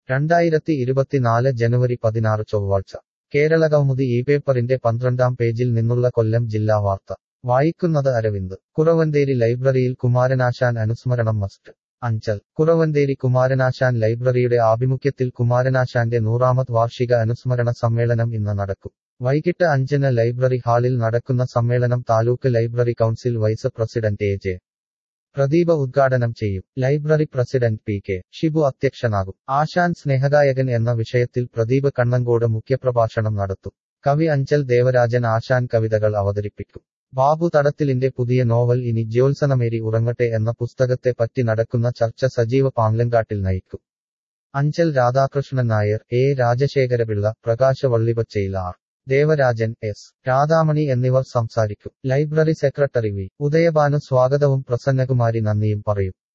രണ്ടായിരത്തി ഇരുപത്തിനാല് ജനുവരി പതിനാറ് ചൊവ്വാഴ്ച കേരള കൗമുദി ഈ പേപ്പറിന്റെ പന്ത്രണ്ടാം പേജിൽ നിന്നുള്ള കൊല്ലം ജില്ലാ വാർത്ത വായിക്കുന്നത് അരവിന്ദ് കുറവന്തേരി ലൈബ്രറിയിൽ കുമാരനാശാൻ അനുസ്മരണം മസ്റ്റ് അഞ്ചൽ കുറവന്തേരി കുമാരനാശാൻ ലൈബ്രറിയുടെ ആഭിമുഖ്യത്തിൽ കുമാരനാശാന്റെ നൂറാമത് വാർഷിക അനുസ്മരണ സമ്മേളനം ഇന്ന് നടക്കും വൈകിട്ട് അഞ്ചിന് ലൈബ്രറി ഹാളിൽ നടക്കുന്ന സമ്മേളനം taluk library council vice president A J Pradeepa ഉദ്ഘാടനം ചെയ്യും library president P K Shibu അധ്യക്ഷനാകും ആശാൻ സ്നേഹഗായകൻ എന്ന വിഷയത്തിൽ പ്രദീപ് കണ്ണങ്കോട് മുഖ്യപ്രഭാഷണം നടത്തും കവി അഞ്ചൽ ദേവരാജൻ ആശാൻ കവിതകൾ അവതരിപ്പിക്കും ബാബു തടത്തിലിന്റെ പുതിയ നോവൽ ഇനി ജ്യോത്സനമേരി ഉറങ്ങട്ടെ എന്ന പുസ്തകത്തെ പറ്റി നടക്കുന്ന ചർച്ച സജീവ പാങ്ലങ്കാട്ടിൽ നയിക്കും Anchal Radhakrishnan Nair A Rajasekharapillai Prakasha Vallipachayil R Devarajan S Radhamani എന്നിവർ സംസാരിക്കും ലൈബ്രറി സെക്രട്ടറി വി ഉദയഭാനു സ്വാഗതവും പ്രസന്നകുമാരി നന്ദിയും പറയും